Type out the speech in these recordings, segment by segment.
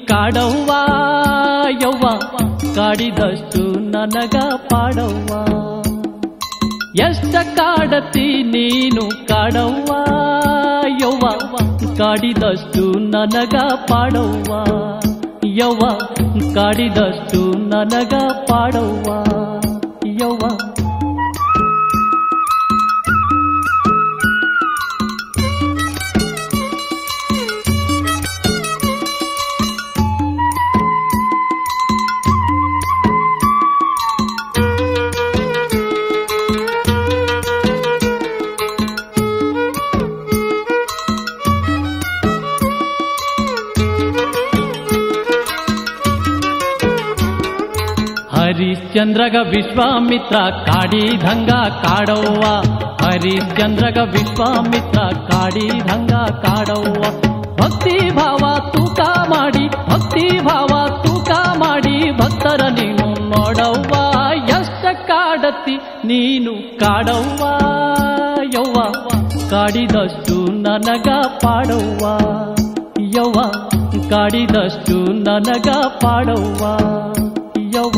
ಕಾಡವ್ವ ಯವ್ವ ಕಾಡಿದಷ್ಟು ನನಗ ಪಾಡವ್ವ ಎಷ್ಟ ಕಾಡತಿ ನೀನು ಕಾಡವ್ವ ಯವ್ವ ಕಾಡಿದಷ್ಟು ನನಗ ಪಾಡವ್ವ ಯವ್ವ ಕಾಡಿದಷ್ಟು ನನಗ ಪಾಡವ್ವ ಯವ್ವ ಹರಿಶ್ಚಂದ್ರಗ ವಿಶ್ವಾಮಿತ್ರ ಕಾಡಿದಂಗ ಕಾಡವ್ವ ಹರಿಶ್ಚಂದ್ರಗ ವಿಶ್ವಾಮಿತ್ರ ಕಾಡಿದಂಗ ಕಾಡವ್ವ ಭಕ್ತಿ ಭಾವ ತೂಕ ಮಾಡಿ ಭಕ್ತಿ ಭಾವ ತೂಕ ಮಾಡಿ ಭಕ್ತರ ನೀನು ನೋಡವ್ವ ಎಷ್ಟ ಕಾಡತಿ ನೀನು ಕಾಡವ್ವ ಯವ್ವ ಕಾಡಿದಷ್ಟು ನನಗ ಪಾಡವ್ವ ಯವ್ವ ಕಾಡಿದಷ್ಟು ನನಗ ಪಾಡವ್ವ ಯವ್ವ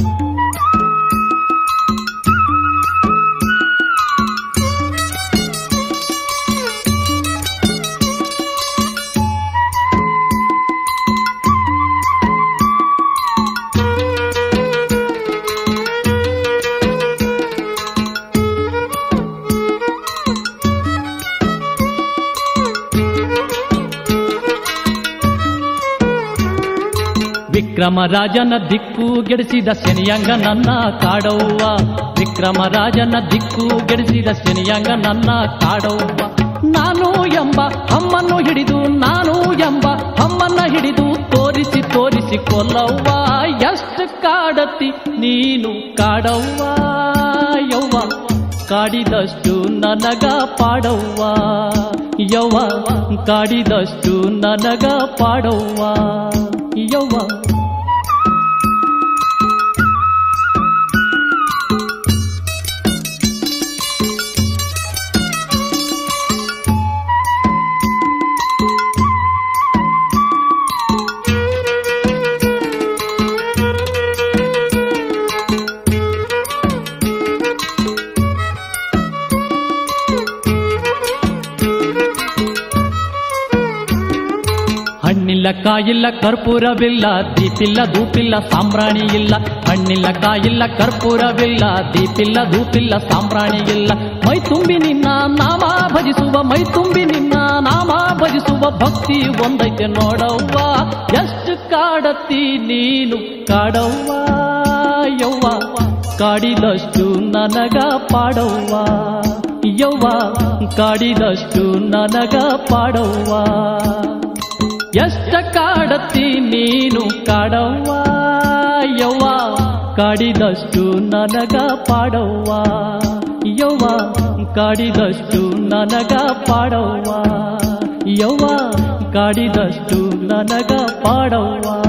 ವಿಕ್ರಮರಾಜನ ದಿಕ್ಕು ಗೆಡಿಸಿದ ಶನಿಯಂಗ ನನ್ನ ಕಾಡವ್ವ ವಿಕ್ರಮರಾಜನ ದಿಕ್ಕು ಗೆಡಿಸಿದ ಶನಿಯಂಗ ನನ್ನ ಕಾಡವ್ವ ನಾನು ಎಂಬ ಅಮ್ಮನ್ನು ಹಿಡಿದು ನಾನು ಎಂಬ ಅಮ್ಮನ್ನ ಹಿಡಿದು ತೋರಿಸಿ ತೋರಿಸಿ ಕೊಲ್ಲವ್ವ ಎಷ್ಟು ಕಾಡತಿ ನೀನು ಕಾಡವ್ವ ಯವ್ವ ಕಾಡಿದಷ್ಟು ನನಗ ಪಾಡವ್ವ ಯವ್ವ ಕಾಡಿದಷ್ಟು ನನಗ ಪಾಡವ್ವ ಯವ್ವ ಹಣ್ಣಿಲ್ಲ ಕಾಯಿಲ್ಲ ಕರ್ಪೂರವಿಲ್ಲ ದೀಪಿಲ್ಲ ಧೂಪಿಲ್ಲ ಸಾಂಬ್ರಾಣಿ ಇಲ್ಲ ಹಣ್ಣಿಲ್ಲ ಕಾಯಿಲ್ಲ ಕರ್ಪೂರವಿಲ್ಲ ದೀಪಿಲ್ಲ ಧೂಪಿಲ್ಲ ಸಾಂಬ್ರಾಣಿ ಇಲ್ಲ ಮೈ ತುಂಬಿ ನಿನ್ನ ನಾಮ ಭಜಿಸುವ ಮೈ ತುಂಬಿ ನಿನ್ನ ನಾಮ ಭಜಿಸುವ ಭಕ್ತಿ ಒಂದೈತೆ ನೋಡವ್ವ ಎಷ್ಟು ಕಾಡತಿ ನೀನು ಕಾಡವ್ವ ಯವ್ವ ಕಾಡಿದಷ್ಟು ನನಗ ಪಾಡವ್ವ ಯವ್ವ ಕಾಡಿದಷ್ಟು ನನಗ ಪಾಡವ್ವ ಎಷ್ಟ ಕಾಡತಿ ನೀನು ಕಾಡವ್ವ ಯವ್ವ ಕಾಡಿದಷ್ಟು ನನಗ ಪಾಡವ್ವ ಯವ್ವ ಕಾಡಿದಷ್ಟು ನನಗ ಪಾಡವ್ವ ಯವ್ವ ಕಾಡಿದಷ್ಟು ನನಗ ಪಾಡವ್ವ